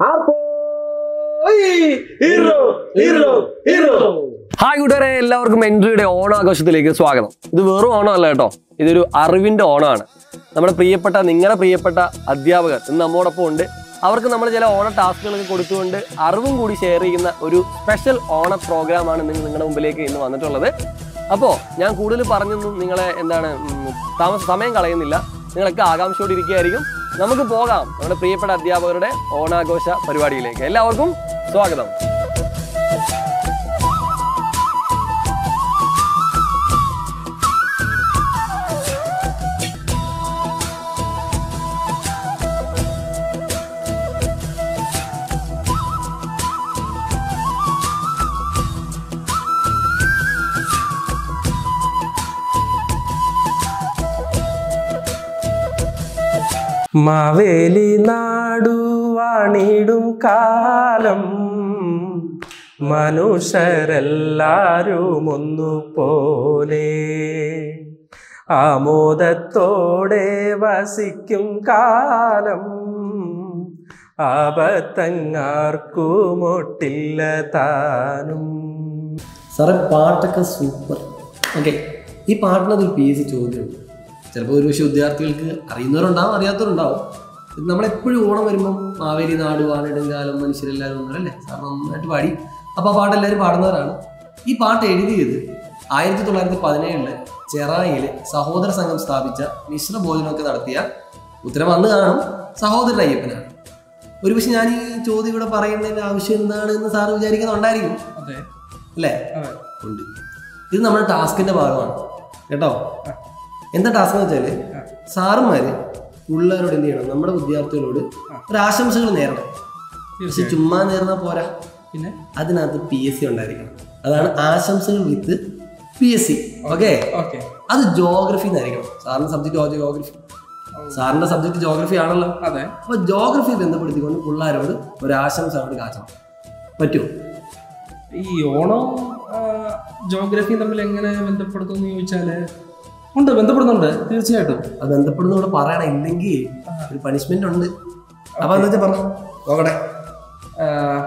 Hero hero hero hi കൂട്ടുകാരെ എല്ലാവർക്കും എൻട്രിയുടെ ഓണാഘോഷത്തിലേക്ക് സ്വാഗതം ഇത് വെറും ഓണമല്ല കേട്ടോ ഇതൊരു അറിവിന്റെ ഓണമാണ് നമ്മുടെ പ്രിയപ്പെട്ട നിങ്ങളുടെ പ്രിയപ്പെട്ട അധ്യാപകർ ഇന്ന് നമ്മോടൊപ്പം ഉണ്ട് അവർക്ക് നമ്മൾ ചില ഓണ ടാസ്കുകളൊക്കെ കൊടുത്തുകൊണ്ട് അറിവും കൂടി ഷെയർ ചെയ്യുന്ന ഒരു സ്പെഷ്യൽ ഓണ പ്രോഗ്രാമാണ് ഇന്ന് നിങ്ങളുടെ മുമ്പിലേക്ക് ഇന്ന് വന്നിട്ടുള്ളത് അപ്പോൾ ഞാൻ കൂടുതൽ പറഞ്ഞൊന്നും നിങ്ങളെ എന്താണ് ഉം, താമസ സമയം കളയുന്നില്ല നിങ്ങളൊക്കെ ആകാംക്ഷയോടെ ഇരിക്കുകയായിരിക്കും നമുക്ക് പോകാം നമ്മുടെ പ്രിയപ്പെട്ട അധ്യാപകരുടെ ഓണാഘോഷ പരിപാടിയിലേക്ക് എല്ലാവർക്കും സ്വാഗതം മാവേലി നാടുവാണിടും കാലം മനുഷ്യരെല്ലാരും ഒന്നുപോലെ ആമോദത്തോടെ വസിക്കും കാലം ആപത്തങ്ങാർക്കുമൊട്ടില്ല താനും സാറേ പാട്ടൊക്കെ സൂപ്പർ ഓക്കെ ഈ പാട്ടിനതിൽ പി എസ് സി ചോദ്യമുണ്ട് ചിലപ്പോൾ ഒരു പക്ഷേ വിദ്യാർത്ഥികൾക്ക് അറിയുന്നവരുണ്ടാവും അറിയാത്തവരുണ്ടാവും ഇത് നമ്മളെപ്പോഴും ഓണം വരുമ്പം മാവേലി നാട് വാണിടും കാലം മനുഷ്യരെല്ലാവരും ഒന്നല്ലേ സാർ നന്നായിട്ട് പാടി അപ്പോൾ ആ പാട്ട് എല്ലാവരും പാടുന്നവരാണ് ഈ പാട്ട് എഴുതിയത് ആയിരത്തി തൊള്ളായിരത്തി പതിനേഴില് ചെറായില് സഹോദര സംഘം സ്ഥാപിച്ച മിശ്ര ഭോജനമൊക്കെ നടത്തിയ ഉത്തരം അന്ന് കാണും സഹോദരൻ അയ്യപ്പനാണ് ഒരുപക്ഷെ ഞാൻ ഈ ചോദ്യം ഇവിടെ പറയുന്നതിന്റെ ആവശ്യം എന്താണ് എന്ന് സാറ് വിചാരിക്കുന്നുണ്ടായിരിക്കും അതെ അല്ലേ അതെ ഉണ്ട് ഇത് നമ്മുടെ ടാസ്കിന്റെ ഭാഗമാണ് കേട്ടോ എന്താ ടാസ്ക് എന്ന് വെച്ചാല് സാറുമാര് പിള്ളേരോട് എന്ത് ചെയ്യണം നമ്മുടെ വിദ്യാർത്ഥികളോട് ഒരു ആശംസകൾ നേരണം പക്ഷെ ചുമ്മാ നേർന്നാൽ പോരാ പിന്നെ അതിനകത്ത് പി എസ് സി ഉണ്ടായിരിക്കണം അതാണ് ആശംസകൾ with P S C okay okay അത് ജോഗ്രഫി എന്നായിരിക്കണം സാറിന്റെ സബ്ജക്ട് ജോഗ്രഫി സാറിന്റെ സബ്ജക്ട് ജോഗ്രഫി ആണല്ലോ അതെ അപ്പൊ ജോഗ്രഫി ബന്ധപ്പെടുത്തിക്കൊണ്ട് പിള്ളേരോട് ഒരു ആശംസ അങ്ങോട്ട് കാച്ചണം പറ്റുമോ ഈ ഓണവും ജോഗ്രഫിയും തമ്മിൽ എങ്ങനെ ബന്ധപ്പെടുത്തുമെന്ന് ചോദിച്ചാല് ഉണ്ട് ബന്ധപ്പെടുന്നുണ്ട് തീർച്ചയായിട്ടും അത് ബന്ധപ്പെടുന്നതോട് പറയണം ഇല്ലെങ്കിൽ ഒരു പണിഷ്മെന്റ് ഉണ്ട് അപ്പൊ എന്താ വെച്ചാൽ പറഞ്ഞു നോക്കട്ടെ ആ,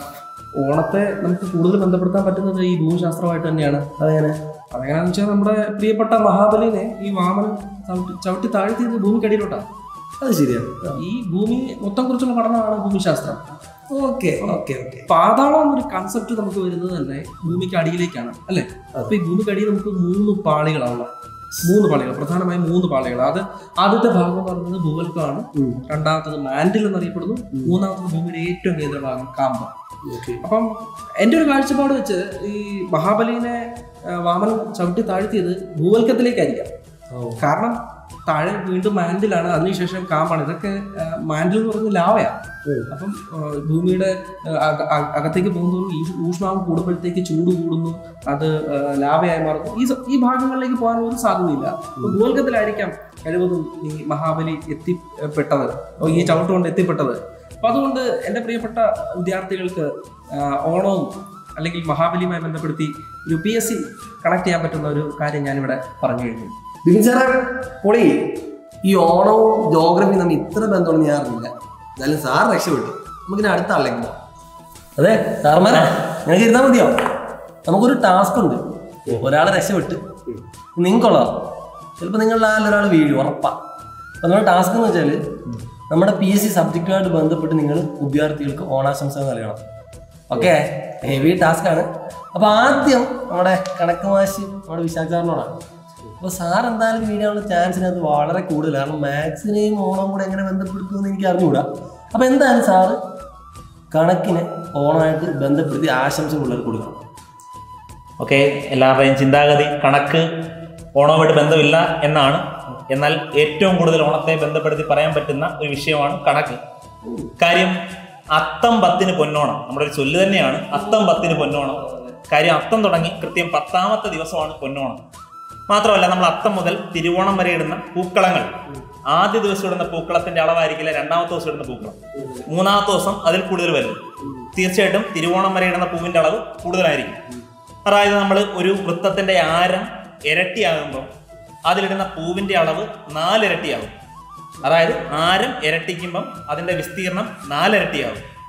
ഓണത്തെ നമുക്ക് കൂടുതൽ ബന്ധപ്പെടുത്താൻ പറ്റുന്നത് ഈ ഭൂമിശാസ്ത്രമായിട്ട് തന്നെയാണ് അതെങ്ങനെ അതെങ്ങനെയാന്ന് വെച്ചാൽ നമ്മുടെ പ്രിയപ്പെട്ട മഹാബലിനെ ഈ വാമനൻ ചവിട്ടി ചവിട്ടി താഴ്ത്തിയത് ഭൂമിക്കടിയിലോട്ടാണ് അത് ശരിയാണ് ഈ ഭൂമി മൊത്തം കുറിച്ചുള്ള പഠനമാണ് ഭൂമിശാസ്ത്രം ഓക്കെ ഓക്കെ ഓക്കെ പാതാളം എന്നൊരു കൺസെപ്റ്റ് നമുക്ക് വരുന്നത് തന്നെ ഭൂമിക്ക് അടിയിലേക്കാണ് അല്ലെ അപ്പൊ ഈ ഭൂമിക്ക് അടിയിൽ നമുക്ക് മൂന്ന് പാളികളാണ് മൂന്ന് പാളികൾ പ്രധാനമായും മൂന്ന് പാളികൾ അത് ആദ്യത്തെ ഭാഗം എന്ന് പറയുന്നത് ഭൂവൽക്കമാണ് രണ്ടാമത്തത് മാൻഡിൽ എന്നറിയപ്പെടുന്നു മൂന്നാമത്തത് ഭൂമിയുടെ ഏറ്റവും കേന്ദ്രഭാഗം കാമ്പ ഓക്കെ അപ്പം എൻ്റെ ഒരു കാഴ്ചപ്പാട് വെച്ച് ഈ മഹാബലിനെ ആ, വാമനൻ ചവിട്ടി താഴ്ത്തിയത് ഭൂവൽക്കത്തിലേക്കായിരിക്കാം കാരണം താഴെ വീണ്ടും മാൻഡിലാണ് അതിനുശേഷം കാമ്പാണ് ഇതൊക്കെ ആ, മാൻഡിൽ എന്ന് പറയുന്നത് ലാവയാണ് അപ്പം ആ, ഭൂമിയുടെ ആ, അക- അക- അകത്തേക്ക് പോകുന്നതോറും ഈ ഊഷ്മാവ് കൂടുമ്പോഴത്തേക്ക് ചൂട് കൂടുന്നു അത് ആ, ലാവയായി മാറുന്നു ഈ സ- ഈ ഭാഗങ്ങളിലേക്ക് പോകാൻ ഒരു സാധ്യതയില്ല അപ്പൊ ഭൂവൽക്കത്തിലായിരിക്കാം കഴിവതും ഈ മഹാബലി എത്തിപ്പെട്ടത് ഓ, ഈ ചവിട്ട് കൊണ്ട് എത്തിപ്പെട്ടത് അപ്പൊ അതുകൊണ്ട് എൻ്റെ പ്രിയപ്പെട്ട വിദ്യാർത്ഥികൾക്ക് ആ, ഓണവും അല്ലെങ്കിൽ മഹാബലിയുമായി ബന്ധപ്പെടുത്തി ഒരു പി എസ് സി കണക്ട് ചെയ്യാൻ പറ്റുന്ന ഒരു കാര്യം ഞാനിവിടെ പറഞ്ഞു കഴിഞ്ഞു ബിബിൻ സാറേ പൊളി ഈ ഓണവും ജോഗ്രഫിയും തമ്മിൽ ഇത്ര ബന്ധമുണ്ടെന്ന് ഞാൻ അറിഞ്ഞില്ല എന്നാലും സാർ രക്ഷപ്പെട്ടു നമുക്കിനി അടുത്ത ആളിലേക്ക് പോകാം അതെ സാർമാരെ നിങ്ങൾക്ക് ഇരുന്നാൽ മതിയോ നമുക്കൊരു ടാസ്ക് ഉണ്ട് ഒരാളെ രക്ഷപ്പെട്ട് നിങ്ങൾക്കുള്ളതാ ചിലപ്പോൾ നിങ്ങളുടെ ആ ഒരാൾ വീഴും ഉറപ്പാ അപ്പം നമ്മുടെ ടാസ്ക് എന്ന് വെച്ചാൽ നമ്മുടെ പി എസ് സി സബ്ജക്റ്റുമായിട്ട് ബന്ധപ്പെട്ട് നിങ്ങൾ വിദ്യാർത്ഥികൾക്ക് ഓണാശംസകൾ നൽകണം ഓക്കെ ഹെവി ടാസ്ക് ആണ് അപ്പോൾ ആദ്യം നമ്മുടെ കണക്ക് മാശി നമ്മുടെ വിശാഖാറിനോടാണ് അപ്പോൾ സാർ എന്തായാലും വീഴാനുള്ള ചാൻസിനകത്ത് വളരെ കൂടുതൽ കാരണം മാത്സിനെയും ഓണവും കൂടെ എങ്ങനെ ബന്ധപ്പെടുത്തുമെന്ന് എനിക്ക് അറിഞ്ഞുകൂടാ അപ്പോൾ എന്തായാലും സാറ് കണക്കിനെ ഓണമായിട്ട് ബന്ധപ്പെടുത്തി ആശംസ പിള്ളേർ കൊടുക്കണം ഓക്കെ എല്ലാവരുടെയും ചിന്താഗതി കണക്ക് ഓണവുമായിട്ട് ബന്ധമില്ല എന്നാണ് എന്നാൽ ഏറ്റവും കൂടുതൽ ഓണത്തെ ബന്ധപ്പെടുത്തി പറയാൻ പറ്റുന്ന ഒരു വിഷയമാണ് കണക്ക് കാര്യം അത്തം പത്തിന് പൊന്നോണം നമ്മുടെ ഒരു ചൊല്ല് തന്നെയാണ് അത്തം പത്തിന് പൊന്നോണം കാര്യം അത്തം തുടങ്ങി കൃത്യം പത്താമത്തെ ദിവസമാണ് പൊന്നോണം മാത്രമല്ല നമ്മൾ അത്തം മുതൽ തിരുവോണം വരെ ഇടുന്ന പൂക്കളങ്ങൾ ആദ്യ ദിവസം ഇടുന്ന പൂക്കളത്തിന്റെ അളവായിരിക്കില്ല രണ്ടാമത്തെ ദിവസം ഇടുന്ന പൂക്കളം മൂന്നാമത്തെ ദിവസം അതിൽ കൂടുതൽ വരും തീർച്ചയായിട്ടും തിരുവോണം വരെ ഇടുന്ന പൂവിന്റെ അളവ് കൂടുതലായിരിക്കും അതായത് നമ്മൾ ഒരു വൃത്തത്തിന്റെ ആരം ഇരട്ടിയാകുമ്പോൾ അതിലിടുന്ന പൂവിന്റെ അളവ് നാലിരട്ടിയാകും അതായത് ആരം ഇരട്ടിക്കുമ്പം അതിന്റെ വിസ്തീർണം നാലിരട്ടിയാകും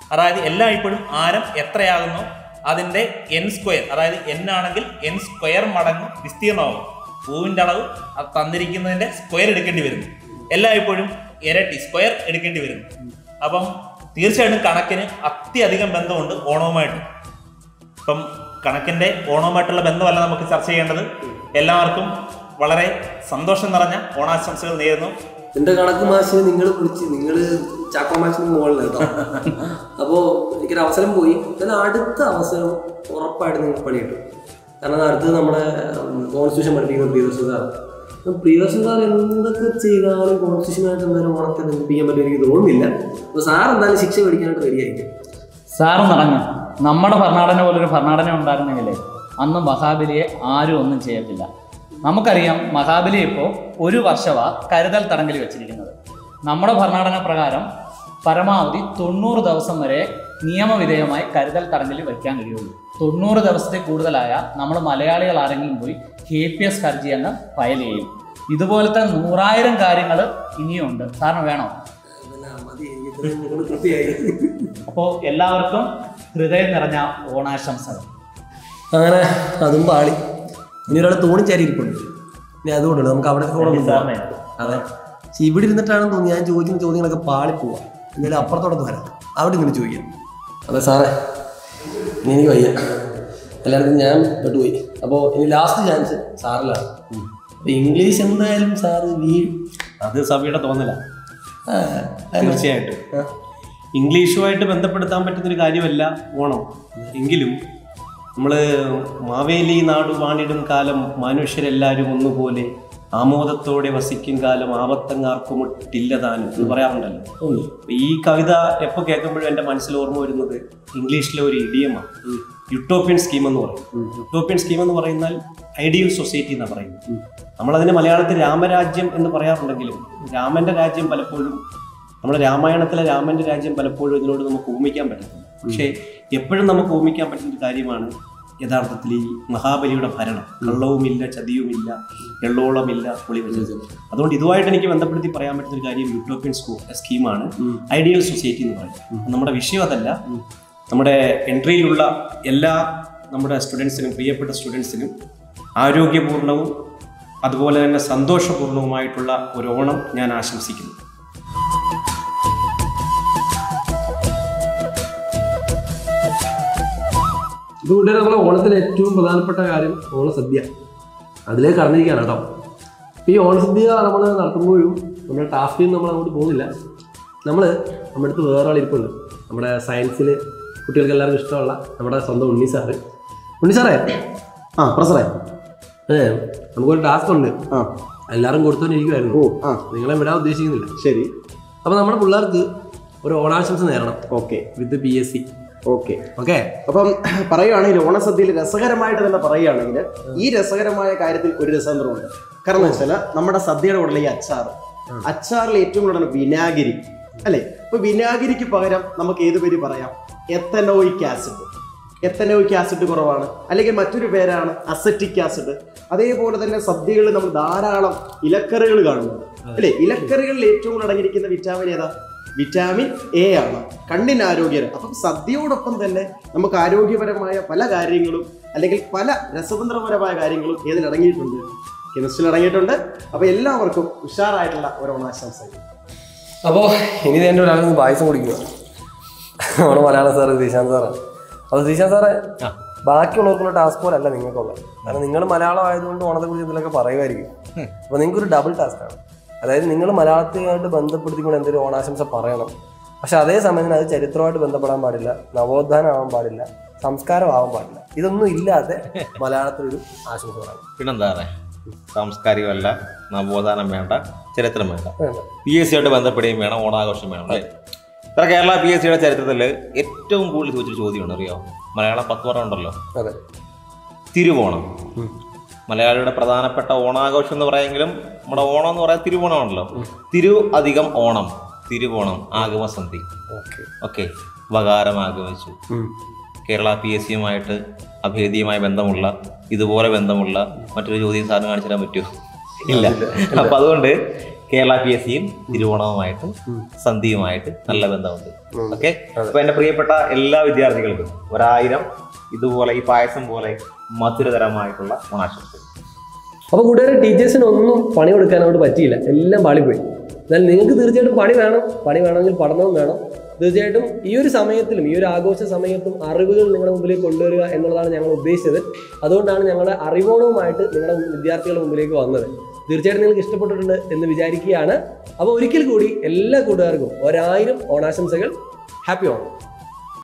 അതായത് എല്ലായ്പ്പോഴും ആരം എത്രയാകുന്നോ അതിന്റെ എൻ സ്ക്വയർ അതായത് എൻ ആണെങ്കിൽ എൻ സ്ക്വയർ മടങ്ങ് വിസ്തീർണമാകും പൂവിന്റെ അളവ് അത് തന്നിരിക്കുന്നതിന്റെ സ്ക്വയർ എടുക്കേണ്ടി വരുന്നു എല്ലായ്പ്പോഴും ഇരട്ടി സ്ക്വയർ എടുക്കേണ്ടി വരുന്നു അപ്പം തീർച്ചയായിട്ടും കണക്കിന് അത്യധികം ബന്ധമുണ്ട് ഓണവുമായിട്ട് ഇപ്പം കണക്കിന്റെ ഓണവുമായിട്ടുള്ള ബന്ധമല്ല നമുക്ക് ചർച്ച ചെയ്യേണ്ടത് എല്ലാവർക്കും വളരെ സന്തോഷം നിറഞ്ഞ ഓണാശംസകൾ നേരുന്നു എന്റെ കണക്ക് മാഷിനെ നിങ്ങൾ വിളിച്ച് നിങ്ങൾ ചാക്കോ മാഷിന് മുകളിൽ കേട്ടോ അപ്പോ എനിക്കൊരു അവസരം പോയി എന്നാൽ അടുത്ത അവസരം ഉറപ്പായിട്ട് നിങ്ങൾക്ക് പണി കിട്ടും കാരണം അടുത്ത് നമ്മുടെ കോൺസ്റ്റിറ്റ്യൂഷൻ പഠിപ്പിക്കുന്ന പ്രിയദർശൻ സാർ പ്രിയദർശൻ സാർ എന്തൊക്കെ ചെയ്താലും കോൺസ്റ്റിറ്റ്യൂഷനായിട്ട് എന്തായാലും ഓണത്തെ ബന്ധിപ്പിക്കാൻ പറ്റും എനിക്ക് തോന്നുന്നില്ല അപ്പൊ സാർ എന്തായാലും ശിക്ഷ മേടിക്കാനായിട്ട് റെഡിയായിരിക്കും സാറ് നടങ്ങ് നമ്മുടെ ഭരണഘടന പോലൊരു ഭരണഘടന ഉണ്ടായിരുന്നെങ്കിലേ അന്ന് മഹാബലിയെ ആരും ഒന്നും ചെയ്യത്തില്ല നമുക്കറിയാം മഹാബലി ഇപ്പോൾ ഒരു വർഷമാ കരുതൽ തടങ്കൽ വെച്ചിരിക്കുന്നത് നമ്മുടെ ഭരണഘടന പ്രകാരം പരമാവധി തൊണ്ണൂറ് ദിവസം വരെ നിയമവിധേയമായി കരുതൽ തടങ്കലിൽ വയ്ക്കാൻ കഴിയുള്ളൂ തൊണ്ണൂറ് ദിവസത്തെ കൂടുതലായ നമ്മൾ മലയാളികൾ ആരെങ്കിലും പോയി കെ പി എസ് ഹർജി എന്ന് ഫയൽ ചെയ്യും ഇതുപോലത്തെ നൂറായിരം കാര്യങ്ങൾ ഇനിയുണ്ട് സാറിന് വേണോ പിന്നെ മതി എനിക്ക് ഇത്രയും നിങ്ങൾ തൃപ്തിയായി അപ്പോൾ എല്ലാവർക്കും ഹൃദയം നിറഞ്ഞ ഓണാശംസകൾ അങ്ങനെ അതും പാളി ഇനി ഒരാൾ തോണിച്ചാരി ഇരിപ്പുണ്ട് ഇനി അതുകൊണ്ടല്ലോ നമുക്ക് അവിടെ കൂടെ ഒന്ന് പോവാം. അതെ പക്ഷെ ഇവിടെ ഇരുന്നിട്ടാണെന്ന് തോന്നി ഞാൻ ചോദിക്കുന്ന ചോദ്യങ്ങളൊക്കെ പാളി പോവാം എന്നാലും അപ്പുറത്തോടൊന്ന് വരാം അവിടെ ഇങ്ങനെ ചോദിക്കാം അതെ സാറേ ഇനി എനിക്ക് വയ്യ എല്ലായിടത്തും ഞാൻ പെട്ടുപോയി അപ്പോൾ ഇനി ലാസ്റ്റ് ചാൻസ് സാറിലാണ് അപ്പൊ ഇംഗ്ലീഷ് എന്തായാലും സാറ് വീഴും അത് സഭയുടെ തോന്നല ആ, അതിന് തീർച്ചയായിട്ടും ഇംഗ്ലീഷുമായിട്ട് ബന്ധപ്പെടുത്താൻ പറ്റുന്നൊരു കാര്യമല്ല ഓണം എങ്കിലും നമ്മൾ മാവേലി നാടു വാണിടും കാലം മനുഷ്യരെല്ലാവരും ഒന്നുപോലെ ആമോദത്തോടെ വസിക്കും കാലം ആപത്തങ്ങാർക്കുമിട്ടില്ലതാനും എന്ന് പറയാറുണ്ടല്ലോ ഉണ്ട്. അപ്പൊ ഈ കവിത എപ്പോൾ കേൾക്കുമ്പോഴും എൻ്റെ മനസ്സിൽ ഓർമ്മ വരുന്നത് ഇംഗ്ലീഷിലെ ഒരു ഇഡിയമാണ് യുട്ടോപ്യൻ സ്കീം എന്ന് പറയും യുട്ടോപ്യൻ സ്കീം എന്ന് പറയുന്നാൽ ഐഡിയൽ സൊസൈറ്റി എന്നാണ് പറയുന്നത് നമ്മളതിന് മലയാളത്തിൽ രാമരാജ്യം എന്ന് പറയാറുണ്ടെങ്കിലും രാമന്റെ രാജ്യം പലപ്പോഴും നമ്മുടെ രാമായണത്തിലെ രാമന്റെ രാജ്യം പലപ്പോഴും ഇതിനോട് നമുക്ക് ഊമിക്കാൻ പറ്റത്തില്ല പക്ഷേ എപ്പോഴും നമുക്ക് ഊമിക്കാൻ പറ്റുന്ന ഒരു കാര്യമാണ് യഥാർത്ഥത്തിൽ ഈ മഹാബലിയുടെ ഭരണം കള്ളവുമില്ല ചതിയുമില്ല എള്ളോളമില്ല പുളി വെച്ചത് അതുകൊണ്ട് ഇതുമായിട്ട് എനിക്ക് ബന്ധപ്പെടുത്തി പറയാൻ പറ്റുന്ന ഒരു കാര്യം യൂട്ടോപ്യൻ സ്കൂ സ്കീമാണ് ഐഡിയൽ സൊസൈറ്റി എന്ന് പറയുന്നത് നമ്മുടെ വിഷയം അതല്ല നമ്മുടെ എൻട്രിയിലുള്ള എല്ലാ നമ്മുടെ സ്റ്റുഡൻസിനും പ്രിയപ്പെട്ട സ്റ്റുഡൻസിനും ആരോഗ്യപൂർണവും അതുപോലെ തന്നെ സന്തോഷപൂർണവുമായിട്ടുള്ള ഒരു ഓണം ഞാൻ ആശംസിക്കുന്നു ഇതുകൊണ്ട് നമ്മളെ ഓണത്തിലെ ഏറ്റവും പ്രധാനപ്പെട്ട കാര്യം ഓണസദ്യ അതിലേക്ക് കടന്നിരിക്കുകയാണ് കേട്ടോ ഈ ഓണസദ്യ നമ്മൾ നടത്തുമ്പോഴും നമ്മുടെ ടാസ്കിൽ നമ്മൾ അങ്ങോട്ട് പോകുന്നില്ല നമ്മൾ നമ്മുടെ അടുത്ത് വേറെ ആളിരിപ്പുണ്ട് നമ്മുടെ സയൻസിൽ കുട്ടികൾക്ക് എല്ലാവർക്കും ഇഷ്ടമുള്ള നമ്മുടെ സ്വന്തം ഉണ്ണി സാറ് ഉണ്ണി സാറേ ആ പ്രൊഫസറെ ഏ നമുക്കൊരു ടാസ്ക് ഉണ്ട് ആ എല്ലാവരും കൊടുത്തോണ്ടിരിക്കുമായിരുന്നു ഓ ആ നിങ്ങളെ വിടാൻ ഉദ്ദേശിക്കുന്നില്ല ശരി അപ്പോൾ നമ്മുടെ പിള്ളേർക്ക് ഒരു ഓണാശംസ നേരണം okay with P S C okay okay അപ്പം പറയുകയാണെങ്കിൽ ഓണസദ്യയിൽ രസകരമായിട്ട് തന്നെ പറയുകയാണെങ്കിൽ ഈ രസകരമായ കാര്യത്തിൽ ഒരു രസതന്ത്രമുണ്ട് കാരണം എന്ന് വെച്ചാൽ നമ്മുടെ സദ്യയുടെ കൂടെ ഈ അച്ചാർ അച്ചാറിൽ ഏറ്റവും കൂടുതൽ വിനാഗിരി അല്ലേ ഇപ്പൊ വിനാഗിരിക്ക് പകരം നമുക്ക് ഏത് പേര് പറയാം എത്തനോയിക് ആസിഡ് എത്തനോയിക് ആസിഡ് കുറവാണ് അല്ലെങ്കിൽ മറ്റൊരു പേരാണ് അസറ്റിക് ആസിഡ് അതേപോലെ തന്നെ സദ്യകളിൽ നമ്മൾ ധാരാളം ഇലക്കറികൾ കാണുന്നുണ്ട് അല്ലേ ഇലക്കറികളിൽ ഏറ്റവും കൂടുതൽ അടങ്ങിയിരിക്കുന്ന വിറ്റാമിൻ ഏതാ വിറ്റാമിൻ എ ആണ് കണ്ണിന് ആരോഗ്യം അപ്പം സദ്യയോടൊപ്പം തന്നെ നമുക്ക് ആരോഗ്യപരമായ പല കാര്യങ്ങളും അല്ലെങ്കിൽ പല രസതന്ത്രപരമായ കാര്യങ്ങളും ഏതിൽ അടങ്ങിയിട്ടുണ്ട് കെമിസ്ട്രിയിൽ അടങ്ങിയിട്ടുണ്ട് അപ്പോൾ എല്ലാവർക്കും ഉഷാറായിട്ടുള്ള ഒരു ഓണാശംസകൾ അപ്പോൾ ഇനി ദേ എൻ്റെ ഒരാൾ പായസം കുടിക്കുക നമ്മുടെ മലയാളം സാറ് ശ്രീശാന്ത് സാറാണ് അപ്പോൾ ശ്രീശാന്ത് സാറേ ബാക്കിയുള്ളവർക്കുള്ള ടാസ്ക് പോലെ അല്ല നിങ്ങൾക്കുള്ളത് കാരണം നിങ്ങൾ മലയാളം ആയതുകൊണ്ട് ഓണത്തെ കുറിച്ച് എന്തെങ്കിലുമൊക്കെ പറയുമായിരിക്കും അപ്പോൾ നിങ്ങൾക്ക് ഒരു ഡബിൾ ടാസ്ക് ആണ് അതായത് നിങ്ങൾ മലയാളത്തിനായിട്ട് ബന്ധപ്പെടുത്തിക്കൊണ്ട് എന്തെങ്കിലും ഓണാശംസ പറയണം പക്ഷെ അതേ സമയത്തിന് അത് ചരിത്രമായിട്ട് ബന്ധപ്പെടാൻ പാടില്ല നവോത്ഥാനം ആവാൻ പാടില്ല സംസ്കാരം ആവാൻ പാടില്ല ഇതൊന്നും ഇല്ലാതെ മലയാളത്തിലൊരു ആശംസ പറയണം പിന്നെന്താ പറയാ സാംസ്കാരികമല്ല നവോത്ഥാനം വേണ്ട ചരിത്രം വേണ്ട വേണ്ട. പി എസ് സിയായിട്ട് ബന്ധപ്പെടുകയും വേണം ഓണാഘോഷം വേണം അല്ലേ ഇത്ര കേരള പി എസ് സിയുടെ ചരിത്രത്തിൽ ഏറ്റവും കൂടുതൽ ചോദിച്ചൊരു ചോദ്യമാണ് അറിയോ മലയാളം പത്ത് വർഷം ഉണ്ടല്ലോ അതെ തിരുവോണം മലയാളിയുടെ പ്രധാനപ്പെട്ട ഓണാഘോഷം എന്ന് പറയുമെങ്കിലും നമ്മുടെ ഓണം എന്ന് പറയാൻ തിരുവോണമാണല്ലോ തിരു അധികം ഓണം തിരുവോണം ആഗമസന്ധി ഓക്കെ ഓക്കെ വകാരം ആഗമിച്ചു കേരള പി എസ് സിയുമായിട്ട് അഭേദ്യമായ ബന്ധമുള്ള ഇതുപോലെ ബന്ധമുള്ള മറ്റൊരു ചോദ്യം സാറിന് കാണിച്ചു തരാൻ പറ്റുമോ ഇല്ല അപ്പൊ അതുകൊണ്ട് കേരള പി എസ് സിയും തിരുവോണവുമായിട്ടും സന്ധിയുമായിട്ട് നല്ല ബന്ധമുണ്ട് ഓക്കെ അപ്പൊ എന്റെ പ്രിയപ്പെട്ട എല്ലാ വിദ്യാർത്ഥികൾക്കും ഒരായിരം ഇതുപോലെ ഈ പായസം പോലെ മധുരതരമായിട്ടുള്ള ഓണാശംസകൾ അപ്പോൾ കൂട്ടുകാരെ ടീച്ചേഴ്സിന് ഒന്നും പണി കൊടുക്കാനോട് പറ്റിയില്ല എല്ലാം പാളിപ്പോയി എന്നാൽ നിങ്ങൾക്ക് തീർച്ചയായിട്ടും പണി വേണം പണി വേണമെങ്കിൽ പഠനവും വേണം തീർച്ചയായിട്ടും ഈ ഒരു സമയത്തിലും ഈ ഒരു ആഘോഷ സമയത്തും അറിവുകൾ നിങ്ങളുടെ മുമ്പിലേക്ക് കൊണ്ടുവരിക എന്നുള്ളതാണ് ഞങ്ങൾ ഉദ്ദേശിച്ചത് അതുകൊണ്ടാണ് ഞങ്ങളുടെ അറിവോണവുമായിട്ട് നിങ്ങളുടെ വിദ്യാർത്ഥികളുടെ മുമ്പിലേക്ക് വന്നത് തീർച്ചയായിട്ടും നിങ്ങൾക്ക് ഇഷ്ടപ്പെട്ടിട്ടുണ്ട് എന്ന് വിചാരിക്കുകയാണ് അപ്പോൾ ഒരിക്കൽ കൂടി എല്ലാ കൂട്ടുകാർക്കും ഒരായിരം ഓണാശംസകൾ ഹാപ്പി ഓണം